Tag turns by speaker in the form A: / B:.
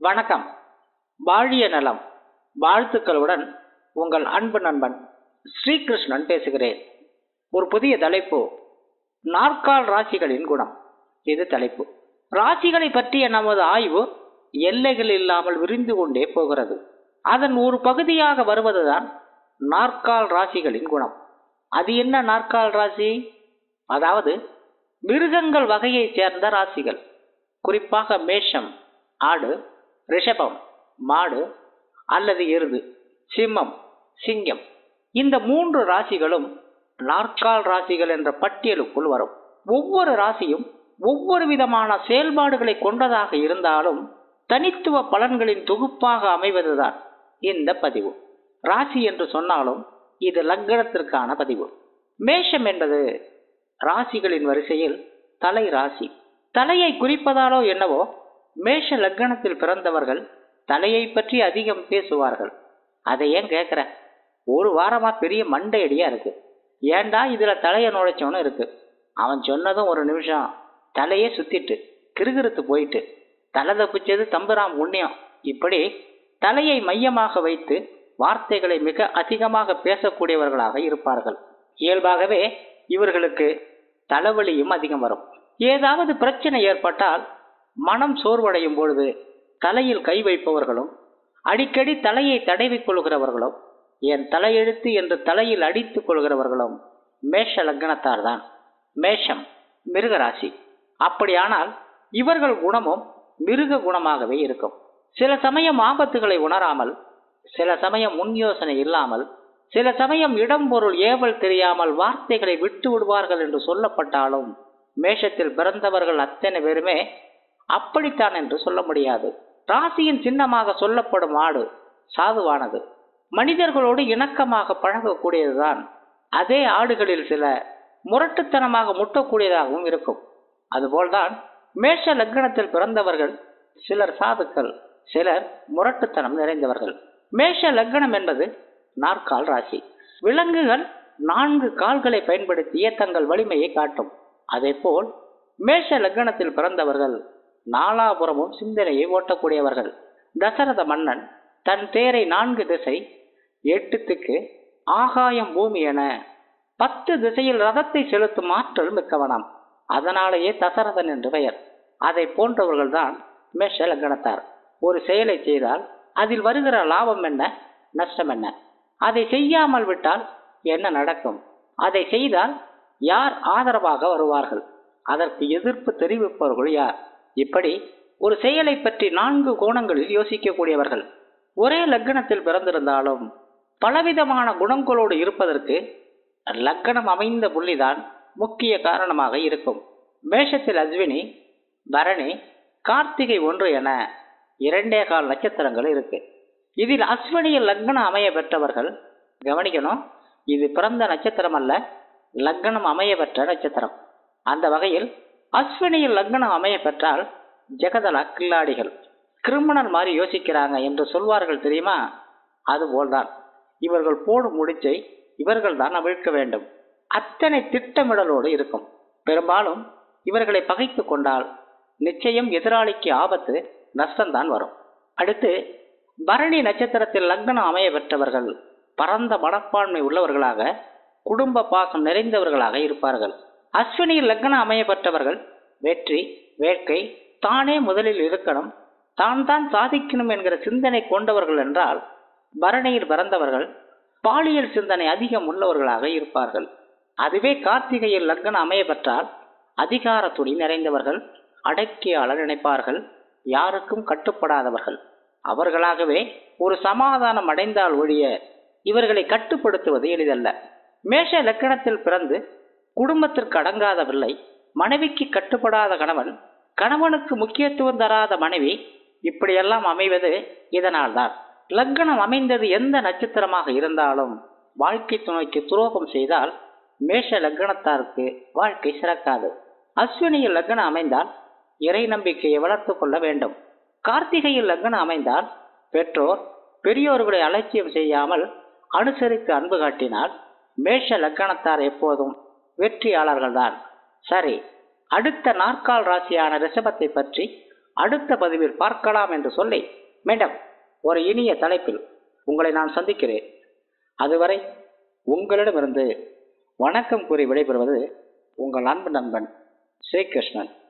A: வணக்கம் வாழிய நலம் வாழ்த்துக்களுடன் உங்கள் அன்பு நண்பன் ஸ்ரீகிருஷ்ணன் பேசுகிறேன் ஒரு புதிய தலைப்பு நாற்கால் ராசிகளின் குணம் இது தலைப்பு ராசிகளை பற்றிய நமது ஆய்வு எல்லைகள் இல்லாமல் விரிந்து கொண்டே போகிறது அதன் ஒரு பகுதியாக வருவதுதான் நாற்கால் ராசிகளின் குணம் அது என்ன நாற்கால் ராசி அதாவது மிருகங்கள் வகையைச் சேர்ந்த ராசிகள் குறிப்பாக மேஷம் ஆடு ரிஷபம் மாடு அல்லது எருது சிம்மம் சிங்கம் இந்த மூன்று ராசிகளும் நாற்கால் ராசிகள் என்ற பட்டியலுக்குள் வரும் ஒவ்வொரு ராசியும் ஒவ்வொரு விதமான செயல்பாடுகளை கொண்டதாக இருந்தாலும் தனித்துவ பலன்களின் தொகுப்பாக அமைவதுதான் இந்த பதிவு ராசி என்று சொன்னாலும் இது லக்னத்திற்கான பதிவு மேஷம் என்பது ராசிகளின் வரிசையில் தலை ராசி தலையை குறிப்பதாலோ என்னவோ மேஷ லக்னத்தில் பிறந்தவர்கள் தலையை பற்றி அதிகம் பேசுவார்கள் அதை ஏன் கேட்குற ஒரு வாரமா பெரிய மண்டையடியா இருக்கு ஏன்டா இதுல தலையை நுழைச்சோன்னு இருக்கு அவன் சொன்னதும் ஒரு நிமிஷம் தலையே சுத்திட்டு கிருகிருத்து போயிட்டு தலை தப்பிச்சது தம்புராம் புண்ணியம் இப்படி தலையை மையமாக வைத்து வார்த்தைகளை மிக அதிகமாக பேசக்கூடியவர்களாக இருப்பார்கள் இயல்பாகவே இவர்களுக்கு தலைவலியும் அதிகம் வரும் ஏதாவது பிரச்சனை ஏற்பட்டால் மனம் சோர்வடையும் பொழுது தலையில் கை வைப்பவர்களும் அடிக்கடி தலையை தடவிக் கொள்கிறவர்களும் என் தலையெழுத்து என்று தலையில் அடித்துக் கொள்கிறவர்களும் மேஷ லக்னத்தார் தான் மேஷம் மிருகராசி அப்படியானால் இவர்கள் குணமும் மிருக குணமாகவே இருக்கும் சில சமயம் ஆபத்துகளை உணராமல் சில சமயம் முன் யோசனை இல்லாமல் சில சமயம் இடம் பொருள் ஏவல் தெரியாமல் வார்த்தைகளை விட்டு விடுவார்கள் என்று சொல்லப்பட்டாலும் மேஷத்தில் பிறந்தவர்கள் அத்தனை பேருமே அப்படித்தான் என்று சொல்ல முடியாது ராசியின் சின்னமாக சொல்லப்படும் ஆடு சாதுவானது மனிதர்களோடு இணக்கமாக பழகக்கூடியதுதான் அதே ஆடுகளில் சில முரட்டுத்தனமாக முட்டக்கூடியதாகவும் இருக்கும் அதுபோல்தான் மேஷ லக்னத்தில் பிறந்தவர்கள் சிலர் சாதுக்கள் சிலர் முரட்டுத்தனம் நிறைந்தவர்கள் மேஷ லக்னம் என்பது நாற்கால் ராசி விலங்குகள் நான்கு கால்களை பயன்படுத்திய தங்கள் வலிமையை காட்டும் அதேபோல் மேஷ லக்னத்தில் பிறந்தவர்கள் நாலாபுரமும் சிந்தனையை ஓட்டக்கூடியவர்கள் தசரத மன்னன் தன் தேரை நான்கு திசை எட்டு திக்கு ஆகாயம் பூமி என பத்து திசையில் ரதத்தை செலுத்தும் ஆற்றல் மிக்கவனாம் அதனாலேயே தசரதன் என்று பெயர் அதை போன்றவர்கள்தான் மேஷ லக்னத்தார் ஒரு செயலை செய்தால் அதில் வருகிற லாபம் என்ன நஷ்டம் என்ன அதை செய்யாமல் விட்டால் என்ன நடக்கும் அதை செய்தால் யார் ஆதரவாக வருவார்கள் அதற்கு எதிர்ப்பு தெரிவிப்பவர்கள் யார் இப்படி ஒரு செயலை பற்றி நான்கு கோணங்களில் யோசிக்கக்கூடியவர்கள் ஒரே லக்னத்தில் பிறந்திருந்தாலும் பலவிதமான குணங்களோடு இருப்பதற்கு லக்னம் அமைந்த புள்ளிதான் முக்கிய காரணமாக இருக்கும் மேஷத்தில் அஸ்வினி பரணி கார்த்திகை ஒன்று என இரண்டே கால் நட்சத்திரங்கள் இருக்கு இதில் அஸ்வினியில் லக்னம் அமைய பெற்றவர்கள் கவனிக்கணும் இது பிறந்த நட்சத்திரம் அல்ல லக்னம் அமைய பெற்ற நட்சத்திரம் அந்த வகையில் அஸ்வினியில் லக்னம் அமைய பெற்றால் ஜெகதலா கில்லாடிகள் கிரிமினல் மாதிரி யோசிக்கிறாங்க என்று சொல்வார்கள் தெரியுமா அதுபோல்தான் இவர்கள் போடும் முடிச்சை இவர்கள் தான் அவிழ்க்க வேண்டும் அத்தனை திட்டமிடலோடு இருக்கும் பெரும்பாலும் இவர்களை பகைத்து கொண்டால் நிச்சயம் எதிராளிக்கு ஆபத்து நஷ்டம்தான் வரும் அடுத்து பரணி நட்சத்திரத்தில் லக்னம் அமைய பெற்றவர்கள் பரந்த மனப்பான்மை உள்ளவர்களாக குடும்ப பாசம் நிறைந்தவர்களாக இருப்பார்கள் அஸ்வினியில் லக்னம் அமைய பெற்றவர்கள் வெற்றி வேட்கை தானே முதலில் இருக்கணும் தான் தான் சாதிக்கணும் என்கிற சிந்தனை கொண்டவர்கள் என்றால் பரணியில் பிறந்தவர்கள் பாலியல் சிந்தனை அதிகம் உள்ளவர்களாக இருப்பார்கள் அதுவே கார்த்திகையில் லக்னம் அமைய பெற்றால் அதிகார துணி நிறைந்தவர்கள் அடக்கியாள நினைப்பார்கள் யாருக்கும் கட்டுப்படாதவர்கள் அவர்களாகவே ஒரு சமாதானம் அடைந்தால் ஒழிய இவர்களை கட்டுப்படுத்துவது எளிதல்ல மேஷ லக்கணத்தில் பிறந்து குடும்பத்திற்கு அடங்காத பிள்ளை மனைவிக்கு கட்டுப்படாத கணவன் கணவனுக்கு முக்கியத்துவம் தராத மனைவி இப்படியெல்லாம் அமைவது இதனால்தான் லக்னம் அமைந்தது எந்த நட்சத்திரமாக இருந்தாலும் வாழ்க்கை துணைக்கு துரோகம் செய்தால் மேஷ லக்னத்தாருக்கு வாழ்க்கை சிறக்காது அஸ்வினியில் லக்னம் அமைந்தால் இறை நம்பிக்கையை வளர்த்து கொள்ள வேண்டும் கார்த்திகையில் லக்னம் அமைந்தால் பெற்றோர் பெரியோர்களை அலட்சியம் செய்யாமல் அனுசரித்து அன்பு காட்டினால் மேஷ லக்கணத்தார் எப்போதும் வெற்றியாளர்கள்தான் சரி அடுத்த நாற்கால் ராசியான ரிஷபத்தை பற்றி அடுத்த பதிவில் பார்க்கலாம் என்று சொல்லி மீண்டும் ஒரு இனிய தலைப்பில் உங்களை நான் சந்திக்கிறேன் அதுவரை உங்களிடமிருந்து வணக்கம் கூறி விடைபெறுவது உங்கள் அன்பு நண்பன் ஸ்ரீகிருஷ்ணன்